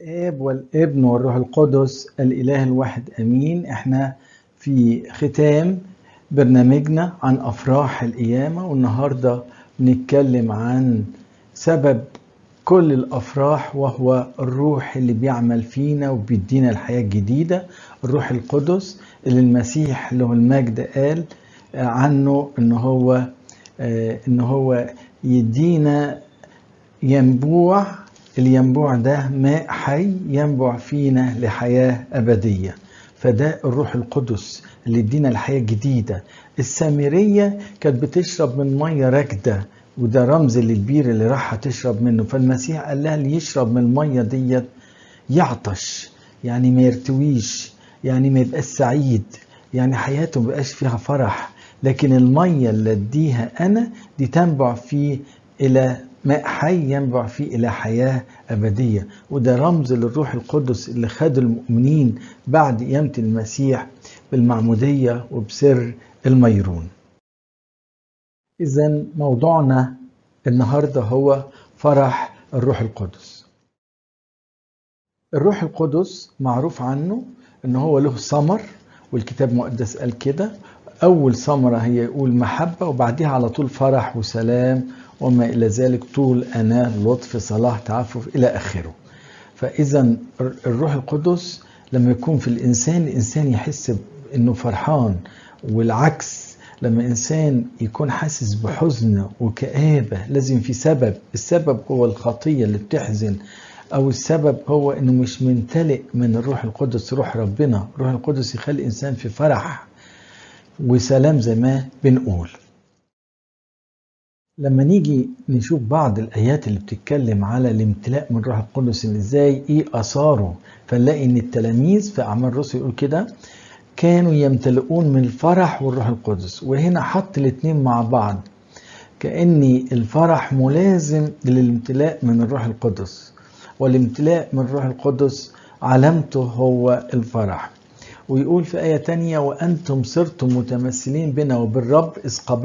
الآب والابن والروح القدس الإله الواحد أمين احنا في ختام برنامجنا عن أفراح القيامة والنهاردة بنتكلم عن سبب كل الأفراح وهو الروح اللي بيعمل فينا وبيدينا الحياة الجديدة الروح القدس اللي المسيح له المجد قال عنه ان هو ان هو يدينا ينبوع الينبوع ده ماء حي ينبع فينا لحياة أبدية فده الروح القدس اللي يدينا الحياة الجديدة السامرية كانت بتشرب من مية راكدة وده رمز للبير اللي راح تشرب منه فالمسيح قال لها اللي يشرب من المية ديت يعطش يعني ما يرتويش يعني ما يبقاش سعيد يعني حياته ما بقاش فيها فرح لكن المية اللي اديها انا دي تنبع فيه الى ماء حي ينبع فيه الى حياه ابديه وده رمز للروح القدس اللي خد المؤمنين بعد قيامه المسيح بالمعموديه وبسر الميرون. اذا موضوعنا النهارده هو فرح الروح القدس. الروح القدس معروف عنه ان هو له ثمر والكتاب المقدس قال كده اول ثمره هي يقول محبه وبعديها على طول فرح وسلام وما إلى ذلك طول أناة لطف صلاح تعفف إلى آخره فإذا الروح القدس لما يكون في الإنسان الإنسان يحس إنه فرحان والعكس لما إنسان يكون حاسس بحزن وكآبة لازم في سبب السبب هو الخطية اللي بتحزن أو السبب هو إنه مش ممتلئ من الروح القدس روح ربنا الروح القدس يخلي الإنسان في فرح وسلام زي ما بنقول لما نيجي نشوف بعض الآيات اللي بتتكلم على الامتلاء من روح القدس اللي ازاي ايه آثاره فنلاقي ان التلاميذ في أعمال الرسل يقول كده كانوا يمتلئون من الفرح والروح القدس وهنا حط الاتنين مع بعض كأن الفرح ملازم للامتلاء من الروح القدس والامتلاء من الروح القدس علامته هو الفرح ويقول في آية تانية وأنتم صرتم متمثلين بنا وبالرب إذ